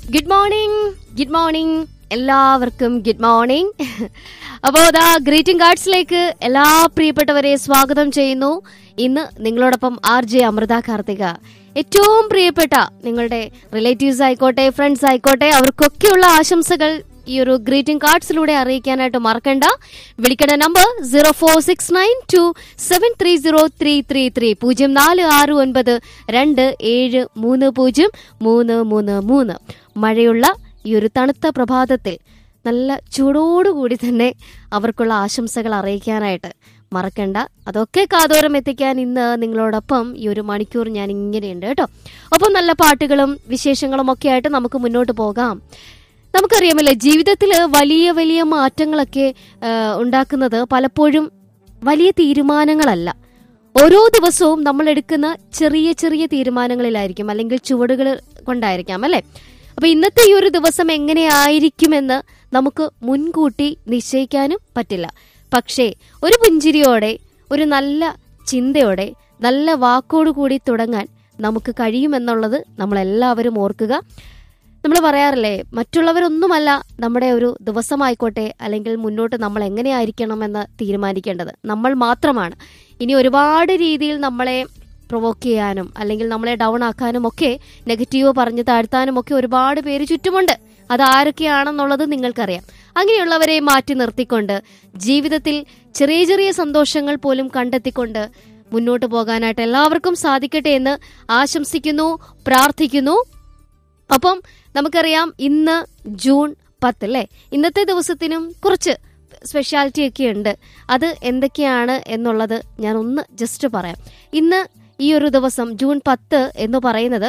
Good morning good morning എല്ലാവർക്കും good morning അപ്പോൾ അതാ ഗ്രീറ്റിംഗ് കാർഡ്സിലേക്ക് എല്ലാ പ്രിയപ്പെട്ടവരെ സ്വാഗതം ചെയ്യുന്നു ഇന്ന് നിങ്ങളോടൊപ്പം ആർ ജെ അമൃത കാർത്തിക ഏറ്റവും പ്രിയപ്പെട്ട നിങ്ങളുടെ റിലേറ്റീവ്സ് ആയിക്കോട്ടെ ഫ്രണ്ട്സ് ആയിക്കോട്ടെ അവർക്കൊക്കെയുള്ള ആശംസകൾ ഈ ഒരു ഗ്രീറ്റിംഗ് കാർഡ്സിലൂടെ അറിയിക്കാനായിട്ട് മറക്കണ്ട വിളിക്കേണ്ട number zero four six nine two seven three zero three three three പൂജ്യം നാല് ആറ് ഒൻപത് രണ്ട് ഏഴ് മൂന്ന് പൂജ്യം മൂന്ന് മൂന്ന് മൂന്ന് മഴയുള്ള ഈ ഒരു തണുത്ത പ്രഭാതത്തിൽ നല്ല ചൂടോടുകൂടി തന്നെ അവർക്കുള്ള ആശംസകൾ അറിയിക്കാനായിട്ട് മറക്കണ്ട അതൊക്കെ കാതോരം എത്തിക്കാൻ ഇന്ന് നിങ്ങളോടൊപ്പം ഈ ഒരു മണിക്കൂർ ഞാൻ ഇങ്ങനെയുണ്ട് കേട്ടോ ഒപ്പം നല്ല പാട്ടുകളും വിശേഷങ്ങളും ഒക്കെ ആയിട്ട് നമുക്ക് മുന്നോട്ട് പോകാം നമുക്കറിയാമല്ലേ ജീവിതത്തിൽ വലിയ വലിയ മാറ്റങ്ങളൊക്കെ ആ, ഉണ്ടാക്കുന്നത് പലപ്പോഴും വലിയ തീരുമാനങ്ങളല്ല ഓരോ ദിവസവും നമ്മൾ എടുക്കുന്ന ചെറിയ ചെറിയ തീരുമാനങ്ങളിലായിരിക്കും അല്ലെങ്കിൽ ചുവടുകൾ കൊണ്ടായിരിക്കാം അല്ലെ അപ്പൊ ഇന്നത്തെ ഈ ഒരു ദിവസം എങ്ങനെയായിരിക്കുമെന്ന് നമുക്ക് മുൻകൂട്ടി നിശ്ചയിക്കാനും പറ്റില്ല പക്ഷേ ഒരു പുഞ്ചിരിയോടെ ഒരു നല്ല ചിന്തയോടെ നല്ല വാക്കോടുകൂടി തുടങ്ങാൻ നമുക്ക് കഴിയുമെന്നുള്ളത് നമ്മളെല്ലാവരും ഓർക്കുക നമ്മൾ പറയാറില്ലേ മറ്റുള്ളവരൊന്നുമല്ല നമ്മുടെ ഒരു ദിവസമായിക്കോട്ടെ അല്ലെങ്കിൽ മുന്നോട്ട് നമ്മൾ എങ്ങനെയായിരിക്കണമെന്ന് തീരുമാനിക്കേണ്ടത് നമ്മൾ മാത്രമാണ് ഇനി ഒരുപാട് രീതിയിൽ നമ്മളെ പ്രൊവോക്ക് ചെയ്യാനും അല്ലെങ്കിൽ നമ്മളെ ഡൗൺ ആക്കാനും ഒക്കെ നെഗറ്റീവ് പറഞ്ഞ് താഴ്ത്താനും ഒക്കെ ഒരുപാട് പേര് ചുറ്റുമുണ്ട് അത് ആരൊക്കെയാണെന്നുള്ളത് നിങ്ങൾക്കറിയാം അങ്ങനെയുള്ളവരെ മാറ്റി നിർത്തിക്കൊണ്ട് ജീവിതത്തിൽ ചെറിയ ചെറിയ സന്തോഷങ്ങൾ പോലും കണ്ടെത്തിക്കൊണ്ട് മുന്നോട്ട് പോകാനായിട്ട് എല്ലാവർക്കും സാധിക്കട്ടെ എന്ന് ആശംസിക്കുന്നു പ്രാർത്ഥിക്കുന്നു അപ്പം നമുക്കറിയാം ഇന്ന് ജൂൺ പത്ത് അല്ലേ ഇന്നത്തെ ദിവസത്തിനും കുറച്ച് സ്പെഷ്യാലിറ്റി ഒക്കെ ഉണ്ട് അത് എന്തൊക്കെയാണ് എന്നുള്ളത് ഞാൻ ഒന്ന് ജസ്റ്റ് പറയാം ഇന്ന് ഈ ഒരു ദിവസം ജൂൺ പത്ത് എന്ന് പറയുന്നത്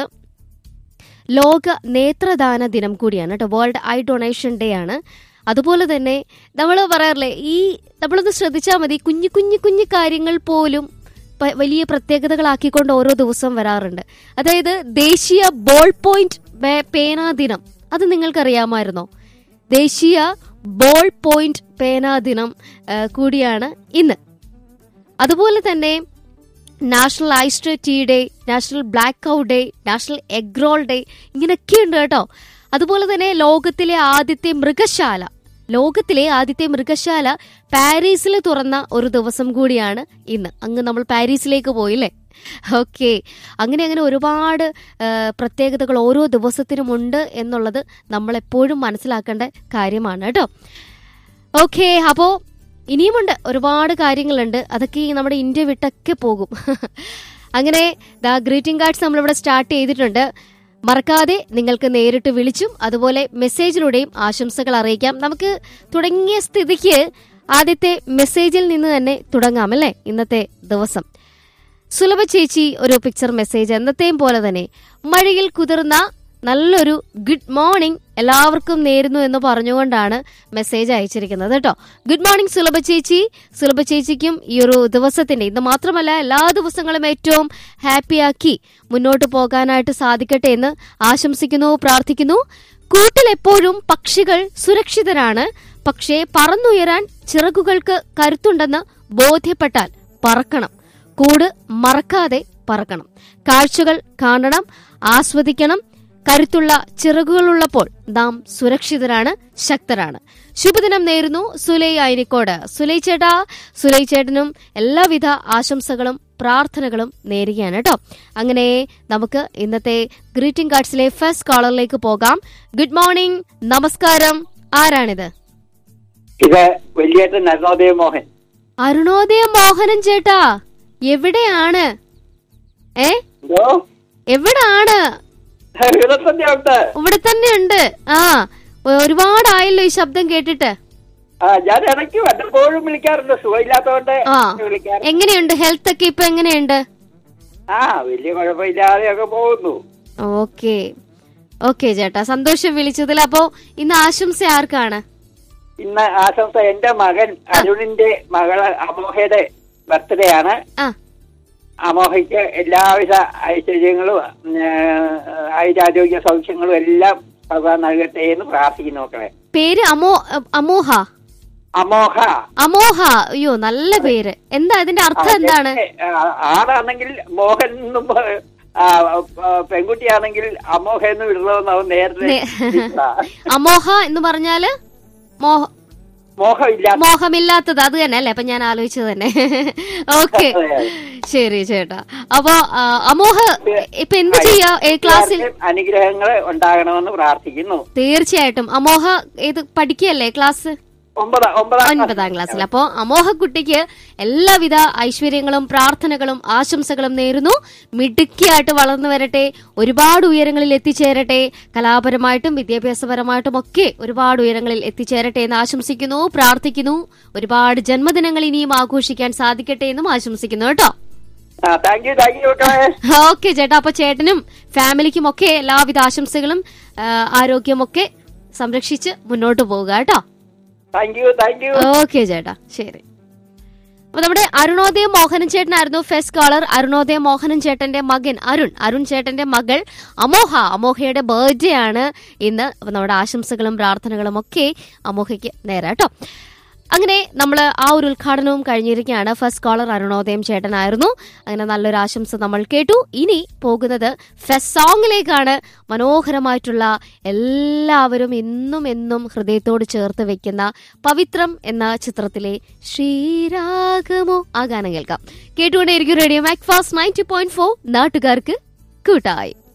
ലോക നേത്രദാന ദിനം കൂടിയാണ് കേട്ടോ വേൾഡ് ഐ ഡൊണേഷൻ ഡേ ആണ് അതുപോലെ തന്നെ നമ്മൾ പറയാറില്ലേ ഈ നമ്മളൊന്ന് ശ്രദ്ധിച്ചാൽ മതി കുഞ്ഞു കുഞ്ഞു കുഞ്ഞു കാര്യങ്ങൾ പോലും പ- വലിയ പ്രത്യേകതകളാക്കിക്കൊണ്ട് ഓരോ ദിവസവും വരാറുണ്ട് അതായത് ദേശീയ ബോൾ പോയിന്റ് പേ- പേനാ ദിനം അത് നിങ്ങൾക്കറിയാമായിരുന്നോ ദേശീയ ബോൾ പോയിന്റ് പേനാ ദിനം ആ, കൂടിയാണ് ഇന്ന് അതുപോലെ തന്നെ national iced tea day national black out day national egg roll day ഇങ്ങനെയൊക്കെ ഉണ്ട് കേട്ടോ അതുപോലെ തന്നെ ലോകത്തിലെ ആദ്യത്തെ മൃഗശാല ലോകത്തിലെ ആദ്യത്തെ മൃഗശാല പാരീസിൽ തുറന്ന ഒരു ദിവസം കൂടിയാണ് ഇന്ന് അങ്ങ് നമ്മൾ പാരീസിലേക്ക് പോയില്ലേ ഓക്കെ അങ്ങനെ അങ്ങനെ ഒരുപാട് ആ, പ്രത്യേകതകൾ ഓരോ ദിവസത്തിനും ഉണ്ട് എന്നുള്ളത് നമ്മൾ എപ്പോഴും മനസ്സിലാക്കേണ്ട കാര്യമാണ് കേട്ടോ ഓക്കെ അപ്പോ ഇനിയുമുണ്ട് ഒരുപാട് കാര്യങ്ങളുണ്ട് അതൊക്കെ ഈ നമ്മുടെ ഇന്ത്യ വിട്ടൊക്കെ പോകും അങ്ങനെ ദാ ഗ്രീറ്റിംഗ് കാർഡ്സ് നമ്മളിവിടെ സ്റ്റാർട്ട് ചെയ്തിട്ടുണ്ട് മറക്കാതെ നിങ്ങൾക്ക് നേരിട്ട് വിളിച്ചും അതുപോലെ മെസ്സേജിലൂടെയും ആശംസകൾ അറിയിക്കാം നമുക്ക് തുടങ്ങിയ സ്ഥിതിക്ക് ആദ്യത്തെ മെസ്സേജിൽ നിന്ന് തന്നെ തുടങ്ങാം അല്ലേ ഇന്നത്തെ ദിവസം സുലഭ ചേച്ചി ഒരു പിക്ചർ മെസ്സേജ് എന്നത്തെയും പോലെ തന്നെ മഴയിൽ കുതിർന്ന നല്ലൊരു ഗുഡ് മോർണിംഗ് എല്ലാവർക്കും നേരുന്നു എന്ന് പറഞ്ഞുകൊണ്ടാണ് മെസ്സേജ് അയച്ചിരിക്കുന്നത് കേട്ടോ ഗുഡ് മോർണിംഗ് സുലഭ ചേച്ചി സുലഭ ചേച്ചിക്കും ഈ ഒരു ദിവസത്തിന്റെ ഇത് മാത്രമല്ല എല്ലാ ദിവസങ്ങളും ഏറ്റവും ഹാപ്പിയാക്കി മുന്നോട്ട് പോകാനായിട്ട് സാധിക്കട്ടെ എന്ന് ആശംസിക്കുന്നു പ്രാർത്ഥിക്കുന്നു കൂട്ടിൽ എപ്പോഴും പക്ഷികൾ സുരക്ഷിതരാണ് പക്ഷേ പറന്നുയരാൻ ചിറകുകൾക്ക് കരുത്തുണ്ടെന്ന് ബോധ്യപ്പെട്ടാൽ പറക്കണം കൂട് മറക്കാതെ പറക്കണം കാഴ്ചകൾ കാണണം ആസ്വദിക്കണം കരുത്തുള്ള ചിറകുകളുള്ളപ്പോൾ നാം സുരക്ഷിതരാണ് ശക്തരാണ് ശുഭദിനം നേരുന്നു സുലൈ അയനിക്കോട് സുലൈ ചേട്ടാ സുലൈ ചേട്ടനും എല്ലാവിധ ആശംസകളും പ്രാർത്ഥനകളും നേരുകയാണ് കേട്ടോ അങ്ങനെ നമുക്ക് ഇന്നത്തെ ഗ്രീറ്റിംഗ് കാർഡ്സിലെ ഫസ്റ്റ് കോളറിലേക്ക് പോകാം ഗുഡ് മോർണിംഗ് നമസ്കാരം ആരാണിത് ഇത് വലിയേട്ടൻ അരുണോദയ മോഹൻ അരുണോദയ മോഹനൻ ചേട്ടാ എവിടെയാണ് ഏ എന്തോ എവിടാണ് ഇവിടെ തന്നെ ഉണ്ട് ഇവിടെ തന്നെ ഉണ്ട് ആ ഒരുപാടായല്ലോ ഈ ശബ്ദം കേട്ടിട്ട് ആ ഞാൻ ഇടയ്ക്ക് വല്ലപ്പോഴും വിളിക്കാറുണ്ട് സുഖമില്ലാത്തതുകൊണ്ട് ആ വിളിക്കാറ് എങ്ങനെയുണ്ട് ഹെൽത്ത് ഒക്കെ ഇപ്പൊ എങ്ങനെയുണ്ട് ആ വലിയ കുഴപ്പമില്ലാതെയൊക്കെ പോകുന്നു ഓക്കെ ഓക്കെ ചേട്ടാ സന്തോഷം വിളിച്ചതിൽ അപ്പോ ഇന്ന് ആശംസ ആർക്കാണ് ഇന്ന് ആശംസ എന്റെ മകൻ അരുണിന്റെ മകള് അമോഹയുടെ ബർത്ത്ഡേ ആണ് ആ അമോഹയ്ക്ക് എല്ലാവിധ ഐശ്വര്യങ്ങളും ഏ, ആയുരാരോഗ്യ സൗഖ്യങ്ങളും എല്ലാം ഭഗവാൻ നൽകട്ടെ എന്ന് പ്രാർത്ഥിക്കുന്നു മക്കളെ പേര് അമോ അമോഹ അമോഹ അമോഹ അയ്യോ നല്ല പേര് എന്താ ഇതിന്റെ അർത്ഥം എന്താണ് ആ, ആളാണെങ്കിൽ മോഹൻ എന്നും പ- ആ, ആ, പെൺകുട്ടിയാണെങ്കിൽ അമോഹ എന്ന് വിടണമെന്ന് അവൻ നേരത്തെ നേ- ഇട്ടാ. അമോഹ എന്ന് പറഞ്ഞാല് മോഹ മോഹമില്ല മോഹമില്ലാത്തത് അത് തന്നെ അല്ലേ അപ്പൊ ഞാൻ ആലോചിച്ചത് തന്നെ ഓക്കെ ശരി ചേട്ടാ അപ്പൊ ആ, അമോഹ ഇപ്പൊ എന്ത് ചെയ്യാ ഏ, ക്ലാസ്സിൽ അനുഗ്രഹങ്ങൾ ഉണ്ടാകണമെന്ന് പ്രാർത്ഥിക്കുന്നു തീർച്ചയായിട്ടും അമോഹ ഏത് പഠിക്കല്ലേ ക്ലാസ് ഒമ്പതാം ഒമ്പതാം ഒൻപതാം ക്ലാസ്സിൽ അപ്പോ അമോഹ കുട്ടിക്ക് എല്ലാവിധ ഐശ്വര്യങ്ങളും പ്രാർത്ഥനകളും ആശംസകളും നേരുന്നു മിടുക്കിയായിട്ട് വളർന്നു വരട്ടെ ഒരുപാട് ഉയരങ്ങളിൽ എത്തിച്ചേരട്ടെ കലാപരമായിട്ടും വിദ്യാഭ്യാസപരമായിട്ടും ഒക്കെ ഒരുപാട് ഉയരങ്ങളിൽ എത്തിച്ചേരട്ടെ എന്ന് ആശംസിക്കുന്നു പ്രാർത്ഥിക്കുന്നു ഒരുപാട് ജന്മദിനങ്ങൾ ഇനിയും ആഘോഷിക്കാൻ സാധിക്കട്ടെ എന്നും ആശംസിക്കുന്നു കേട്ടോ ആ താങ്ക് യു താങ്ക് യു മക്കളെ ഓക്കെ ചേട്ടാ അപ്പൊ ചേട്ടനും ഫാമിലിക്കും ഒക്കെ എല്ലാവിധ ആശംസകളും ആ, ആരോഗ്യമൊക്കെ സംരക്ഷിച്ച് മുന്നോട്ട് പോവുക കേട്ടോ thank you thank you okay ചേട്ടാ ശരി അപ്പൊ നമ്മുടെ അരുണോദയ മോഹനൻ ചേട്ടനായിരുന്നു ഫെസ്റ്റ് കോളർ അരുണോദയ മോഹനൻ ചേട്ടന്റെ മകൻ അരുൺ അരുൺ ചേട്ടന്റെ മകൾ അമോഹ അമോഹയുടെ ബർത്ത്ഡേ ആണ് ഇന്ന് അപ്പൊ നമ്മുടെ ആശംസകളും പ്രാർത്ഥനകളും ഒക്കെ അമോഹയ്ക്ക് നേരെ കേട്ടോ അങ്ങനെ നമ്മൾ ആ ഒരു ഉദ്ഘാടനവും കഴിഞ്ഞിരിക്കുകയാണ് ഫസ്റ്റ് കോളർ അരുണോദയം ചേട്ടനായിരുന്നു അങ്ങനെ നല്ലൊരു ആശംസ നമ്മൾ കേട്ടു ഇനി പോകുന്നത് ഫെസ്റ്റ് സോങ്ങിലേക്കാണ് മനോഹരമായിട്ടുള്ള എല്ലാവരും എന്നും എന്നും ഹൃദയത്തോട് ചേർത്ത് വെക്കുന്ന പവിത്രം എന്ന ചിത്രത്തിലെ ശ്രീരാഗമോ ആ ഗാനം കേൾക്കാം കേട്ടുകൊണ്ടേയിരിക്കും radio Mac fast ninety point four നാട്ടുകാർക്ക് കൂട്ടായി